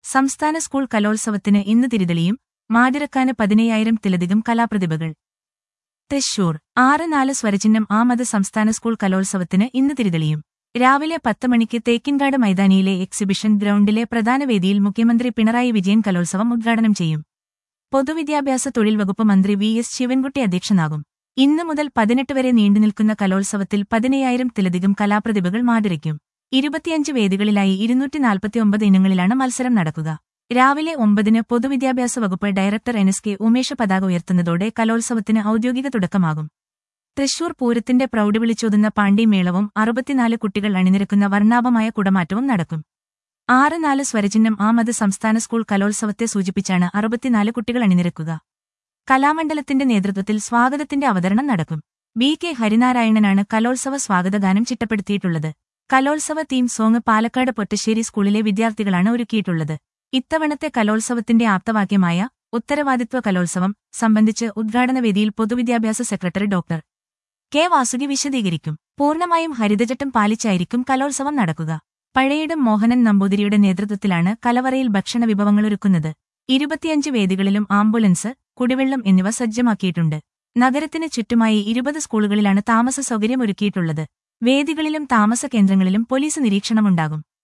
സംസ്ഥാന സ്കൂൾ കലോത്സവത്തിന് ഇന്ന് തിരിതെളിയും മാതിരക്കാന് പതിനയ്യായിരത്തിലധികം കലാപ്രതിഭകൾ തൃശൂർ ആറ് നാല് സ്വരചിഹ്നം ആമത് സംസ്ഥാന സ്കൂൾ കലോത്സവത്തിന് ഇന്ന് തിരിതെളിയും രാവിലെ പത്ത് മണിക്ക് തേക്കിൻകാട് മൈതാനിയിലെ എക്സിബിഷൻ ഗ്രൗണ്ടിലെ പ്രധാന വേദിയിൽ മുഖ്യമന്ത്രി പിണറായി വിജയൻ കലോത്സവം ഉദ്ഘാടനം ചെയ്യും പൊതുവിദ്യാഭ്യാസ തൊഴിൽ വകുപ്പ് മന്ത്രി വി എസ് ശിവൻകുട്ടി അധ്യക്ഷനാകും ഇന്ന് മുതൽ പതിനെട്ട് വരെ നീണ്ടുനിൽക്കുന്ന കലോത്സവത്തിൽ പതിനയ്യായിരത്തിലധികം കലാപ്രതിഭകൾ മാതിരയ്ക്കും ഇരുപത്തിയഞ്ച് വേദികളിലായി ഇരുന്നൂറ്റി നാൽപ്പത്തിയൊമ്പത് ഇനങ്ങളിലാണ് മത്സരം നടക്കുക രാവിലെ ഒമ്പതിന് പൊതുവിദ്യാഭ്യാസ വകുപ്പ് director N S K Umesh പതാക ഉയർത്തുന്നതോടെ കലോത്സവത്തിന് ഔദ്യോഗിക തുടക്കമാകും തൃശൂർ പൂരത്തിന്റെ പ്രൗഢി വിളിച്ചോതുന്ന പാണ്ഡിമേളവും അറുപത്തിനാല് കുട്ടികൾ അണിനിരക്കുന്ന വർണ്ണാഭമായ കുടമാറ്റവും നടക്കും ആറ് നാല് സ്വരചിഹ്നം ആ മത് സംസ്ഥാന സ്കൂൾ കലോത്സവത്തെ സൂചിപ്പിച്ചാണ് അറുപത്തിനാല് കുട്ടികൾ അണിനിരക്കുക കലാമണ്ഡലത്തിന്റെ നേതൃത്വത്തിൽ സ്വാഗതത്തിന്റെ അവതരണം നടക്കും ബി കെ ഹരിനാരായണനാണ് കലോത്സവ സ്വാഗതഗാനം ചിട്ടപ്പെടുത്തിയിട്ടുള്ളത് കലോത്സവ തീം സോങ് പാലക്കാട് പൊറ്റശ്ശേരി സ്കൂളിലെ വിദ്യാർത്ഥികളാണ് ഒരുക്കിയിട്ടുള്ളത് ഇത്തവണത്തെ കലോത്സവത്തിന്റെ ആപ്തവാക്യമായ ഉത്തരവാദിത്വ കലോത്സവം സംബന്ധിച്ച് ഉദ്ഘാടന വേദിയിൽ പൊതുവിദ്യാഭ്യാസ സെക്രട്ടറി ഡോക്ടർ കെ വാസുകി വിശദീകരിക്കും പൂർണ്ണമായും ഹരിതചട്ടം പാലിച്ചായിരിക്കും കലോത്സവം നടക്കുക പഴയിടം മോഹനൻ നമ്പൂതിരിയുടെ നേതൃത്വത്തിലാണ് കലവറയിൽ ഭക്ഷണ വിഭവങ്ങൾ ഒരുക്കുന്നത് ഇരുപത്തിയഞ്ച് വേദികളിലും ആംബുലൻസ് കുടിവെള്ളം എന്നിവ സജ്ജമാക്കിയിട്ടുണ്ട് നഗരത്തിന് ചുറ്റുമായി ഇരുപത് സ്കൂളുകളിലാണ് താമസ സൗകര്യം ഒരുക്കിയിട്ടുള്ളത് വേദികളിലും താമസ കേന്ദ്രങ്ങളിലും പോലീസ് നിരീക്ഷണമുണ്ടാകും